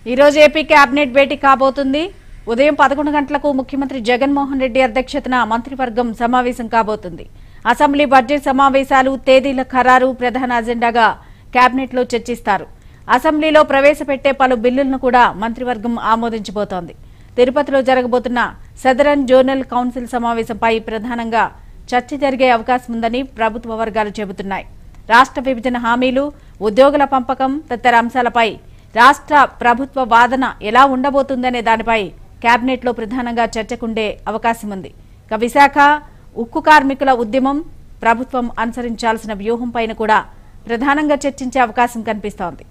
ఈ రోజు AP cabinet భేటీ కాబోతుంది ఉదయం పదకొండు గంటలకు ముఖ్యమంత్రి జగన్మోహన్ రెడ్డి అధ్యక్షతన మంత్రివర్గం సమావేశం కాబోతుంది అసెంబ్లీ బడ్జెట్ సమావేశాలు తేదీల ఖరారు ప్రధాన అజెండాగా కేబినెట్ లో చర్చిస్తారు అసెంబ్లీలో ప్రవేశపెట్టే పలు బిల్లులను కూడా మంత్రివర్గం ఆమోదించబోతోంది తిరుపతిలో జరగబోతున్న సదరన్ జోనల్ కౌన్సిల్ సమావేశంపై ప్రధానంగా చర్చ జరిగే అవకాశం ఉందని ప్రభుత్వ వర్గాలు చెబుతున్నాయి రాష్ట్ర విభజన హామీలు ఉద్యోగుల పంపకం తదితర అంశాలపై రాష్ట్ర ప్రభుత్వ వాదన ఎలా ఉండబోతుందనే దానిపై కేబినెట్లో ప్రధానంగా చర్చకుండే అవకాశం ఉంది ఇక విశాఖ ఉక్కు కార్మికుల ఉద్యమం ప్రభుత్వం అనుసరించాల్సిన వ్యూహం పైన కూడా ప్రధానంగా చర్చించే అవకాశం కనిపిస్తోంది